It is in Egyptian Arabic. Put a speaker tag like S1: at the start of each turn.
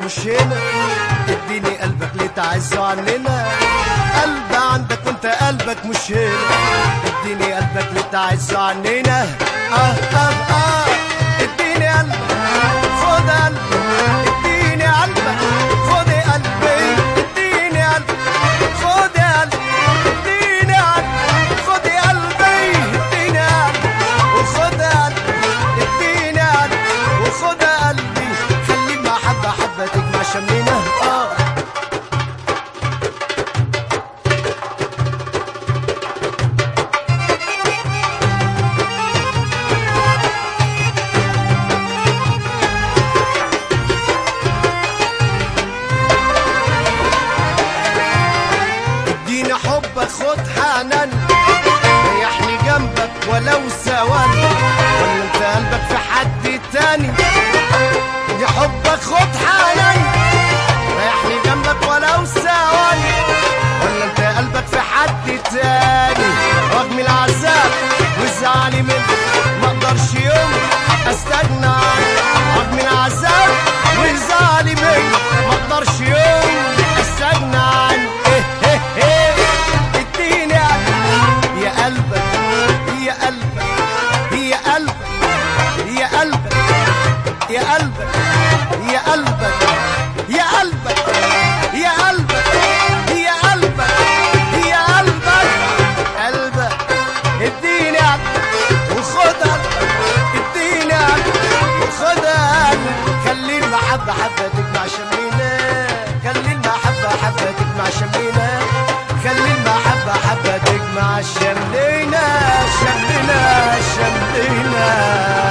S1: مش هنا اديني قلبك ليه تعزه عننا قلب عندك وانت قلبك مش هنا اديني قلبك ليه تعزه عننا اه اه اه اديني قلبك خد قلبك اديني قلبك خد قلبي اديني قلبك خد قلبي اديني قلبك خد قلبي اديني قلبك وخد قلبي اديني قلبك وخد قلبي خلي المحبة حبة تجمع شملنا اه اديني حبك خد حنان ريحني جنبك ولو ثواني ولا انت قلبك في حد تاني ادي حبك خد حنان ريحني جنبك ولو ثواني ولا انت قلبك في حد تاني رغم العذاب وزعلي منك ما اقدرش يوم استغنى عنك رغم العذاب وزعلي منك ما اقدرش يوم استغنى عنك إيه إيه إيه اديني قلبك يا قلبك يا قلبك يا قلبك يا قلبك يا قلبك يا قلبك يا قلبك يا قلبك يا قلبك يا قلبك قلبك اديني قلبك وخد قلبك اديني قلبك وخد قلبك خلي المحبة حبة تجمع شمينا خلي المحبة حبة تجمع شمينا خلي المحبة حبة تجمع شملنا شملنا شملنا